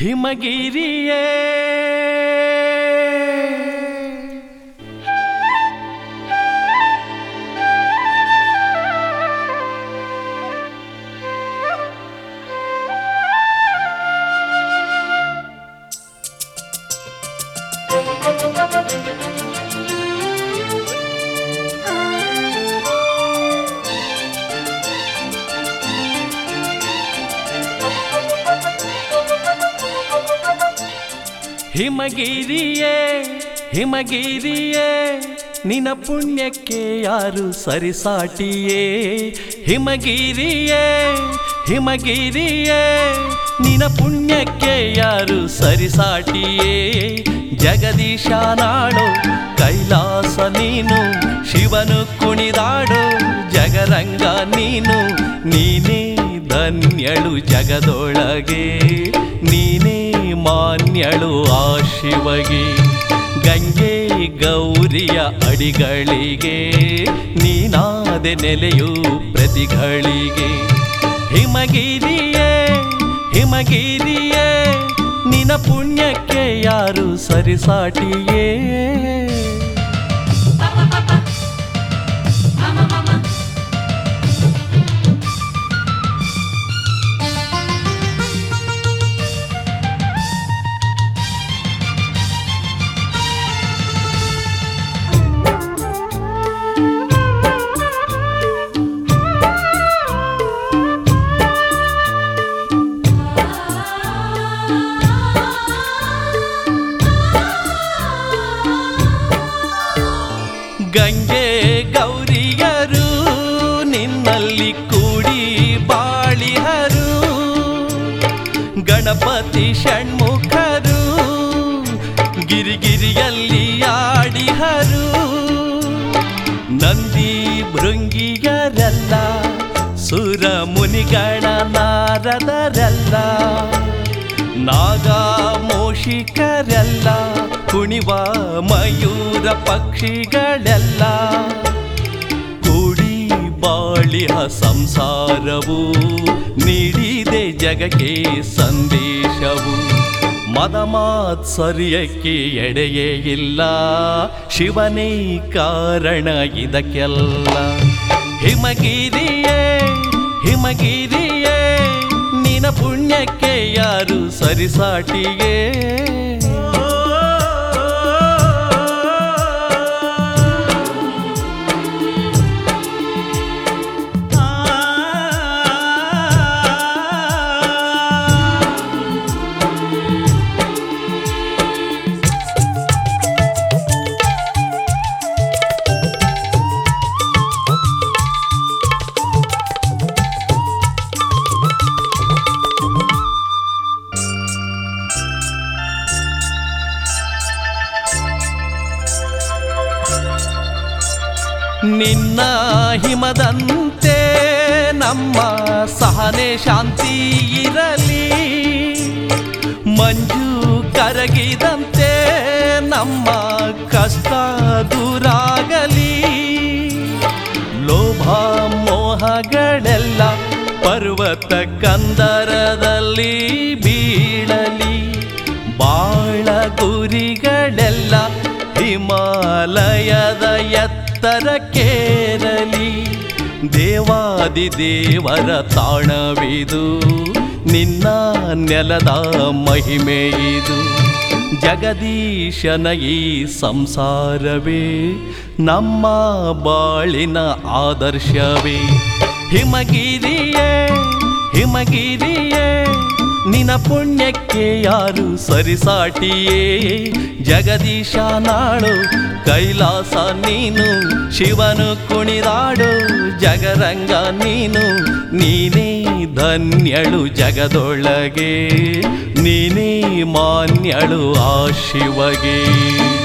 ಹಿಮಗಿರಿಯೇ ಹಿಮಗಿರಿಯೇ ಹಿಮಗಿರಿಯೇ ನಿನ ಪುಣ್ಯಕ್ಕೆ ಯಾರು ಸರಿಸಾಟಿಯೇ ಹಿಮಗಿರಿಯೇ ಹಿಮಗಿರಿಯೇ ನಿನ ಪುಣ್ಯಕ್ಕೆ ಯಾರು ಸರಿಸಾಟಿಯೇ ಜಗದೀಶ ನಾಡು ಕೈಲಾಸ ನೀನು ಶಿವನು ಕುಣಿದಾಡು ಜಗರಂಗ ನೀನು ನೀನೇ ಧನ್ಯಳು ಜಗದೊಳಗೆ ನೀನೇ ಮಾನ್ಯಳು ಆ ಶಿವಗೆ ಗಂಗೆ ಗೌರಿಯ ಅಡಿಗಳಿಗೆ ನೀನಾದೆ ನೆಲೆಯು ಪ್ರತಿಗಳಿಗೆ ಹಿಮಗಿರಿಯೇ ಹಿಮಗಿರಿಯೇ ನಿನ ಪುಣ್ಯಕ್ಕೆ ಯಾರು ಸರಿಸಾಟಿಯೇ ಗಂಗೆ ಗೌರಿಯರು ನಿನ್ನಲ್ಲಿ ಕೂಡಿ ಬಾಳಿಹರು ಗಣಪತಿ ಷಣ್ಮುಖರು ಗಿರಿಗಿರಿಯಲ್ಲಿ ಆಡಿಹರು ನಂದಿ ಭೃಂಗಿಯರಲ್ಲ ಸುರ ಮುನಿಗಣ ನಾರದರಲ್ಲ ನಾಗ ಮೋಷಿಕರೆಲ್ಲ ಕುಣಿವ ಮಯೂರ ಪಕ್ಷಿಗಳೆಲ್ಲ ಕೂಡಿ ಬಾಳಿಹ ಸಂಸಾರವು ನೀಡಿದೆ ಜಗಕ್ಕೆ ಸಂದೇಶವು ಮದ ಮಾತ್ಸರ್ಯಕ್ಕೆ ಎಡೆಯೇ ಇಲ್ಲ ಶಿವನೇ ಕಾರಣ ಇದಕ್ಕೆಲ್ಲ ಹಿಮಗಿರಿಯೇ ಹಿಮಗಿರಿಯೇ ನಿನ ಪುಣ್ಯಕ್ಕೆ ಯಾರು ಸರಿಸಾಟಿಯೇ ನಿನ್ನ ಹಿಮದಂತೆ ನಮ್ಮ ಸಹನೆ ಶಾಂತಿ ಇರಲಿ ಮಂಜು ಕರಗಿದಂತೆ ನಮ್ಮ ಕಷ್ಟ ದೂರಾಗಲಿ ಲೋಭ ಮೋಹಗಳೆಲ್ಲ ಪರ್ವತ ಕಂದರದಲ್ಲಿ ಬೀಳಲಿ ಬಾಳ ಗುರಿಗಳೆಲ್ಲ ಹಿಮಾಲಯದ ಎತ್ತರಕ್ಕೇರಲಿ ದೇವಾದಿ ದೇವರ ತಾಣವಿದು ನಿನ್ನ ನೆಲದ ಮಹಿಮೆ ಇದು ಜಗದೀಶನ ಈ ಸಂಸಾರವೇ ನಮ್ಮ ಬಾಳಿನ ಆದರ್ಶವೇ ಹಿಮಗಿರಿಯೇ ಹಿಮಗಿರಿಯೇ ನಿನ ಪುಣ್ಯಕ್ಕೆ ಯಾರು ಸರಿಸಾಟಿಯೇ ಜಗದೀಶ ನಾಡು ಕೈಲಾಸ ನೀನು ಶಿವನು ಕುಣಿದಾಡು ಜಗರಂಗ ನೀನು ನೀನೇ ಧನ್ಯಳು ಜಗದೊಳಗೆ ನೀನೇ ಮಾನ್ಯಳು ಆ ಶಿವಗೆ